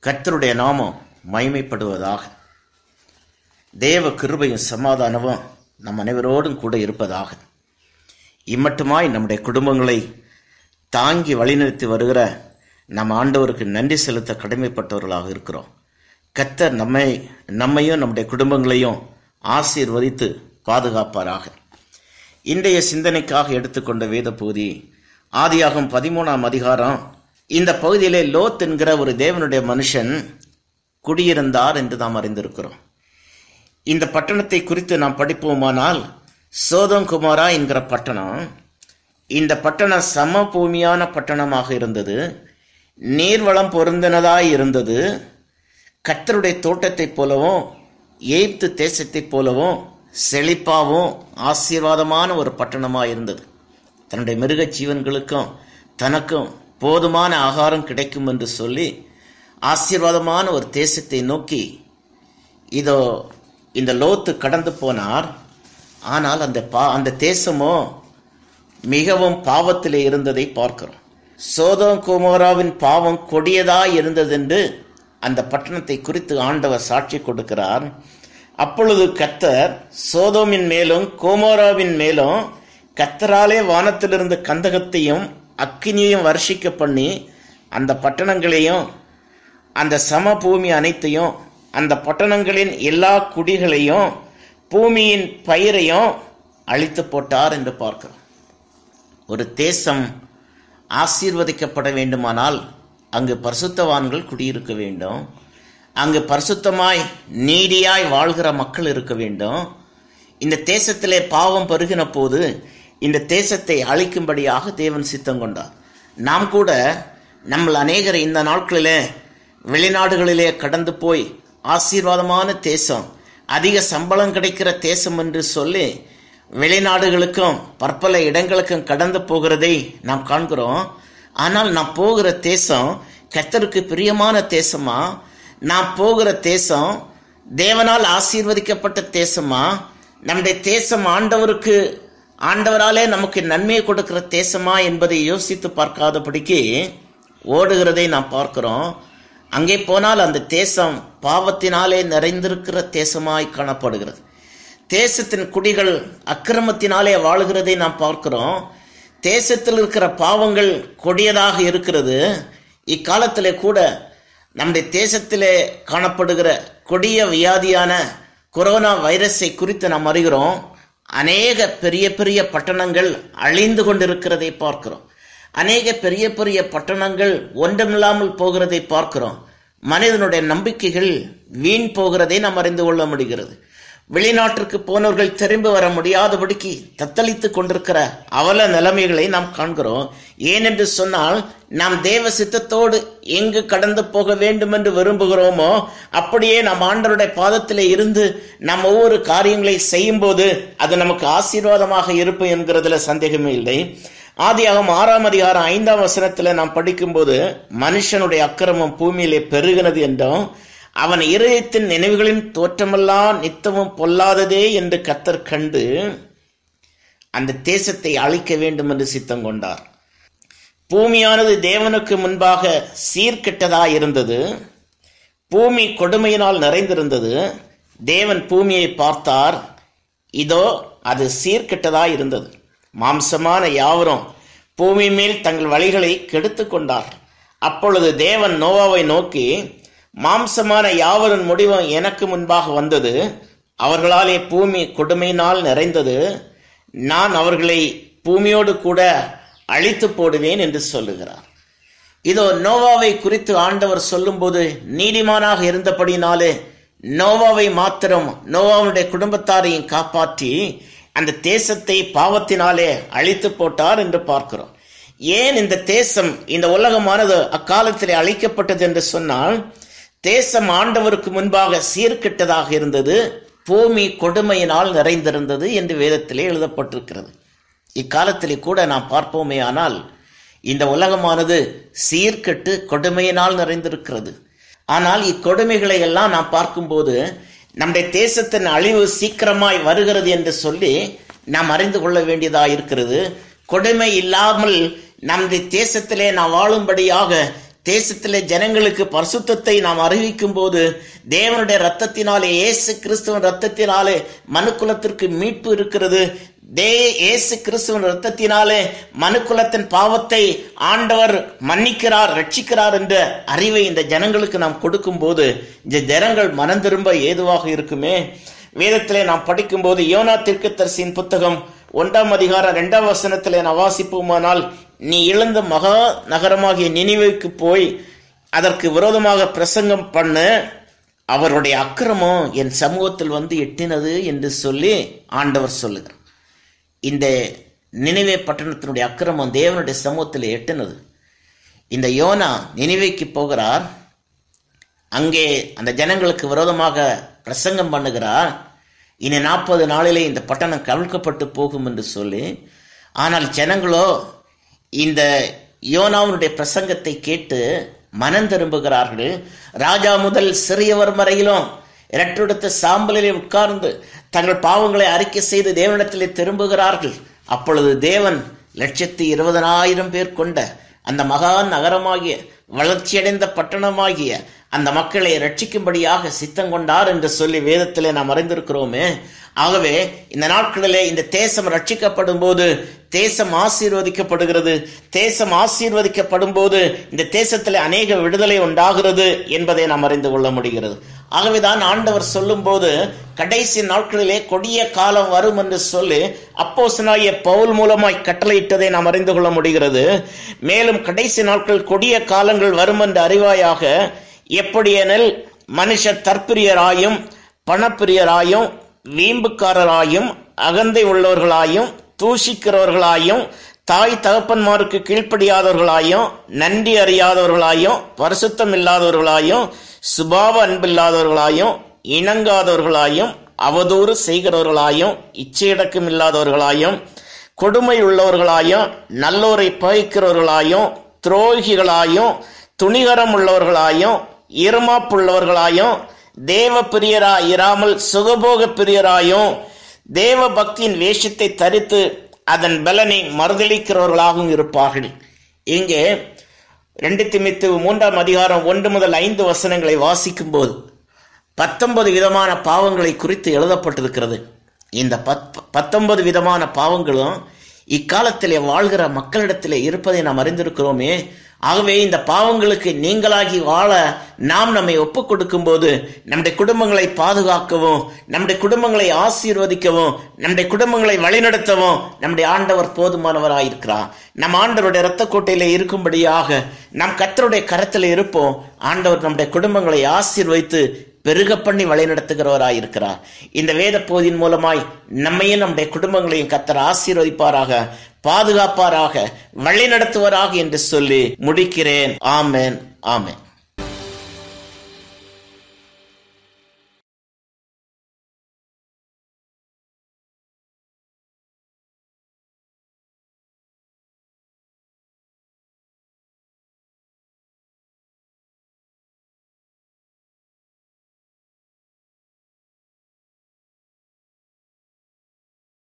கர்த்தருடைய நாமம் மகிமைப்படுவதாக தேவ கிருபையும் சமாதானமும் நம் அனைவரோடும் கூட இருப்பதாக இம்மட்டுமாய் நம்முடைய குடும்பங்களை தாங்கி வழிநிறுத்தி வருகிற நம் ஆண்டவருக்கு நன்றி செலுத்த கடமைப்பட்டவர்களாக இருக்கிறோம் கர்த்தர் நம்மை நம்மையும் நம்முடைய குடும்பங்களையும் ஆசீர்வதித்து பாதுகாப்பாராக இன்றைய சிந்தனைக்காக எடுத்துக்கொண்ட வேத பகுதி ஆதியாகும் பதிமூணாம் அதிகாரம் இந்த பகுதியிலே லோத் என்கிற ஒரு தேவனுடைய மனுஷன் குடியிருந்தார் என்று நாம் அறிந்திருக்கிறோம் இந்த பட்டணத்தை குறித்து நாம் படிப்போமானால் சோதம் குமாரா என்கிற பட்டணம் இந்த பட்டணம் சமபூமியான பட்டணமாக இருந்தது நீர்வளம் பொருந்தினதாய் இருந்தது கத்தருடைய தோட்டத்தைப் போலவும் எய்ப்து தேசத்தைப் போலவும் செழிப்பாகவும் ஆசீர்வாதமான ஒரு பட்டணமாக இருந்தது தன்னுடைய மிருக ஜீவன்களுக்கும் தனக்கும் போதுமான ஆகாரம் கிடைக்கும் என்று சொல்லி ஆசீர்வாதமான ஒரு தேசத்தை நோக்கி இதோ இந்த லோத்து கடந்து போனார் ஆனால் அந்த பா அந்த தேசமோ மிகவும் பாவத்திலே இருந்ததை பார்க்கிறோம் சோதம் குமாராவின் பாவம் கொடியதாய் இருந்ததென்று அந்த பட்டணத்தை குறித்து ஆண்டவர் சாட்சி கொடுக்கிறார் அப்பொழுது கத்தர் சோதோமின் மேலும் கோமோராவின் மேலும் கத்தராலே வானத்திலிருந்து கந்தகத்தையும் அக்கினியையும் வருஷிக்க பண்ணி அந்த பட்டணங்களையும் அந்த சமபூமி அனைத்தையும் அந்த பட்டணங்களின் எல்லா குடிகளையும் பூமியின் பயிரையும் அழித்து போட்டார் என்று பார்க்கிறோம் ஒரு தேசம் ஆசீர்வதிக்கப்பட வேண்டுமானால் அங்கு பரிசுத்தவான்கள் குடியிருக்க வேண்டும் அங்கு பரிசுத்தமாய் நீதியாய் வாழ்கிற மக்கள் இருக்க வேண்டும் இந்த தேசத்திலே பாவம் பருகின போது இந்த தேசத்தை அழிக்கும்படியாக தேவன் சித்தம் கொண்டார் நாம் கூட நம்மள் அநேகர் இந்த நாட்களிலே வெளிநாடுகளிலே கடந்து போய் ஆசீர்வாதமான தேசம் அதிக சம்பளம் கிடைக்கிற தேசம் என்று சொல்லி வெளிநாடுகளுக்கும் பற்பல இடங்களுக்கும் கடந்து போகிறதை நாம் காண்கிறோம் ஆனால் நாம் போகிற தேசம் கர்த்தருக்கு பிரியமான தேசமா நாம் போகிற தேசம் தேவனால் ஆசீர்வதிக்கப்பட்ட தேசமா நம்முடைய தேசம் ஆண்டவருக்கு ஆண்டவராலே நமக்கு நன்மையை கொடுக்கிற தேசமா என்பதை யோசித்து பார்க்காதபடிக்கு ஓடுகிறதை நாம் பார்க்கிறோம் அங்கே போனால் அந்த தேசம் பாவத்தினாலே நிறைந்திருக்கிற தேசமாய் காணப்படுகிறது தேசத்தின் குடிகள் அக்கிரமத்தினாலே வாழுகிறதை நாம் பார்க்கிறோம் தேசத்தில் இருக்கிற பாவங்கள் கொடியதாக இருக்கிறது இக்காலத்திலே கூட நம்முடைய தேசத்திலே காணப்படுகிற கொடிய வியாதியான கொரோனா வைரஸை குறித்து நாம் அறிகிறோம் அநேக பெரிய பெரிய பட்டணங்கள் அழிந்து கொண்டிருக்கிறதை பார்க்கிறோம் அநேக பெரிய பெரிய பட்டணங்கள் ஒன்றமில்லாமல் போகிறதை பார்க்கிறோம் மனிதனுடைய நம்பிக்கைகள் வீண் போகிறதை நாம் அறிந்து கொள்ள முடிகிறது வெளிநாட்டிற்கு போனவர்கள் திரும்பி வர முடியாதபடிக்கு தத்தளித்துக் கொண்டிருக்கிற அவல நிலைமைகளை நாம் காண்கிறோம் ஏனென்று சொன்னால் நாம் தேவ சித்தத்தோடு எங்கு கடந்து போக வேண்டும் என்று விரும்புகிறோமோ அப்படியே நாம் ஆண்டருடைய பாதத்திலே இருந்து நாம் ஒவ்வொரு காரியங்களை செய்யும் போது அது நமக்கு ஆசீர்வாதமாக இருப்போம் என்கிறதுல சந்தேகமே இல்லை ஆதியாகம் ஆறாம் அதிகாரம் ஐந்தாம் வசனத்துல நாம் படிக்கும்போது மனுஷனுடைய அக்கிரமம் பூமியிலே பெருகினது என்றும் அவன் இருதயத்தின் நினைவுகளின் தோற்றமெல்லாம் நித்தமும் பொல்லாததே என்று கத்தர் கண்டு அந்த தேசத்தை அழிக்க வேண்டும் என்று சித்தம் கொண்டார் பூமியானது தேவனுக்கு முன்பாக சீர்கெட்டதாய் இருந்தது பூமி கொடுமையினால் நிறைந்திருந்தது தேவன் பூமியை பார்த்தார் இதோ அது சீர்கெட்டதாய் இருந்தது மாம்சமான யாவரும் பூமி மேல் தங்கள் வழிகளை கெடுத்து கொண்டார் அப்பொழுது தேவன் நோவாவை நோக்கி மாம்சமான யாவரின் முடிவும் எனக்கு முன்பாக வந்தது அவர்களாலே பூமி கொடுமையினால் நிறைந்தது நான் அவர்களை பூமியோடு கூட அழித்து போடுவேன் என்று சொல்லுகிறார் இதோ நோவாவை குறித்து ஆண்டவர் சொல்லும்போது நீதிமானாக இருந்தபடினாலே நோவாவை மாத்திரம் நோவாவுடைய குடும்பத்தாரையும் காப்பாற்றி அந்த தேசத்தை பாவத்தினாலே அழித்து போட்டார் என்று பார்க்கிறோம் ஏன் இந்த தேசம் இந்த உலகமானது அக்காலத்திலே அழிக்கப்பட்டது என்று சொன்னால் தேசம் ஆண்டவருக்கு முன்பாக சீர்கெட்டதாக இருந்தது பூமி கொடுமையினால் நிறைந்திருந்தது என்று வேதத்திலே எழுதப்பட்டிருக்கிறது இக்காலத்திலே கூட நாம் பார்ப்போமே ஆனால் இந்த உலகமானது சீர்கெட்டு கொடுமையினால் நிறைந்திருக்கிறது ஆனால் இக்கொடுமைகளை எல்லாம் நாம் பார்க்கும்போது நம்முடைய தேசத்தின் அழிவு சீக்கிரமாய் வருகிறது என்று சொல்லி நாம் அறிந்து கொள்ள வேண்டியதாக இருக்கிறது கொடுமை இல்லாமல் நம்முடைய தேசத்திலே நாம் வாழும்படியாக தேசத்திலே ஜனங்களுக்கு பரிசுத்தத்தை நாம் அறிவிக்கும் போது தேவனுடைய ரத்தத்தினாலே இயேசு கிறிஸ்துவின் ரத்தத்தினாலே மனுக்குலத்திற்கு மீட்பு இருக்கிறது தே இயேசு கிறிஸ்துவின் ரத்தத்தினாலே மனுக்குலத்தின் பாவத்தை ஆண்டவர் மன்னிக்கிறார் ரட்சிக்கிறார் என்ற அறிவை இந்த ஜனங்களுக்கு நாம் கொடுக்கும் போது இந்த ஜனங்கள் மனம் திரும்ப ஏதுவாக இருக்குமே வேதத்திலே நாம் படிக்கும்போது யோனா தீர்க்கதரிசியின் புத்தகம் ஒன்றாம் அதிகாரம் இரண்டாம் வசனத்திலே நான் வாசிப்போமானால் நீ இழந்த மகா நகரமாகிய நினைவுக்கு போய் அதற்கு விரோதமாக பிரசங்கம் பண்ண அவருடைய அக்கிரமம் என் சமூகத்தில் வந்து எட்டினது என்று சொல்லி ஆண்டவர் சொல்லுகிறார் இந்த நினைவே பட்டணத்தினுடைய அக்கிரமம் தேவனுடைய சமூகத்தில் எட்டினது இந்த யோனா நினைவைக்கு போகிறார் அங்கே அந்த ஜனங்களுக்கு விரோதமாக பிரசங்கம் பண்ணுகிறார் இனி நாற்பது நாளிலே இந்த பட்டணம் கவிழ்க்கப்பட்டு போகும் என்று சொல்லி ஆனால் ஜனங்களோ இந்த யோனாவினுடைய பிரசங்கத்தை கேட்டு மனம் திரும்புகிறார்கள் ராஜா முதல் சிறியவர் வரையிலும் இரட்டெடுத்த சாம்பலிலே உட்கார்ந்து தங்கள் பாவங்களை அறிக்கை செய்து தேவனிடத்திலே திரும்புகிறார்கள் அப்பொழுது தேவன் லட்சத்தி இருபதனாயிரம் பேர் கொண்ட அந்த மகா நகரமாகிய வளர்ச்சியடைந்த பட்டணமாகிய அந்த மக்களை ரட்சிக்கும்படியாக சித்தம் கொண்டார் என்று சொல்லி வேதத்திலே நாம் அறிந்திருக்கிறோமே ஆகவே இந்த நாட்களிலே இந்த தேசம் ரட்சிக்கப்படும் போது தேசம் ஆசீர்வதிக்கப்படுகிறது தேசம் ஆசீர்வதிக்கப்படும் போது இந்த தேசத்திலே அநேக விடுதலை உண்டாகிறது என்பதை நாம் அறிந்து கொள்ள முடிகிறது ஆகவேதான் ஆண்டவர் சொல்லும் போது கடைசி நாட்களிலே கொடிய காலம் வரும் என்று சொல்லி அப்போசனாகிய பவுல் மூலமாய் கட்டளையிட்டதை நாம் அறிந்து கொள்ள முடிகிறது மேலும் கடைசி நாட்கள் கொடிய காலங்கள் வரும் என்று அறிவாயாக எப்படியெனில் மனுஷர் தற்பிரியராயும் பணப்பிரியராயும் வீம்புக்காரராயும் அகந்தை உள்ளவர்களாயும் தூஷிக்கிறவர்களாயும் தாய் தகப்பன்மாருக்கு கீழ்ப்படியாதவர்களாயும் நன்றி அறியாதவர்களாயும் பரிசுத்தம் இல்லாதவர்களாயும் சுபாவ அன்பில்லாதவர்களாயும் இணங்காதவர்களாயும் அவதூறு செய்கிறவர்களாயும் இச்சையடக்கம் இல்லாதவர்களாயும் கொடுமை உள்ளவர்களாயும் நல்லோரை பகைக்கிறவர்களாயும் துரோகிகளாயும் துணிகரம் உள்ளவர்களாயும் இருமாப்புள்ளவர்களாயும் தேவ பிரியராய் இராமல் சுகபோக பிரியராயும் தேவ பக்தியின் வேஷத்தை தரித்து அதன் பலனை மறுதளிக்கிறவர்களாகவும் இருப்பார்கள் இங்கே ரெண்டு திமித்து மூன்றாம் அதிகாரம் ஒன்று முதல் ஐந்து வசனங்களை வாசிக்கும் போது பத்தொன்பது விதமான பாவங்களை குறித்து எழுதப்பட்டிருக்கிறது இந்த பத் பத்தொன்பது விதமான பாவங்களும் இக்காலத்திலே வாழ்கிற மக்களிடத்திலே இருப்பதை நாம் அறிந்திருக்கிறோமே ஆகவே இந்த பாவங்களுக்கு நீங்களாகி வாழ நாம் நம்மை ஒப்புக் கொடுக்கும் போது நம்முடைய குடும்பங்களை பாதுகாக்கவும் நம்முடைய குடும்பங்களை ஆசீர்வதிக்கவும் நம்முடைய குடும்பங்களை வழிநடத்தவும் நம்முடைய ஆண்டவர் போதுமானவராயிருக்கிறார் நம் ஆண்டவருடைய இரத்த கோட்டையில இருக்கும்படியாக நம் கத்தருடைய கரத்தில் இருப்போம் ஆண்டவர் நம்முடைய குடும்பங்களை ஆசீர்வதித்து பெருக பண்ணி வழிநடத்துகிறவராயிருக்கிறார் இந்த வேத போதின் மூலமாய் நம்மையும் நம்முடைய குடும்பங்களையும் கத்தர் ஆசீர்வதிப்பாராக பாதுகாப்பாராக வழி நடத்துவாராக என்று சொல்லி முடிக்கிறேன் ஆமேன் ஆமேன்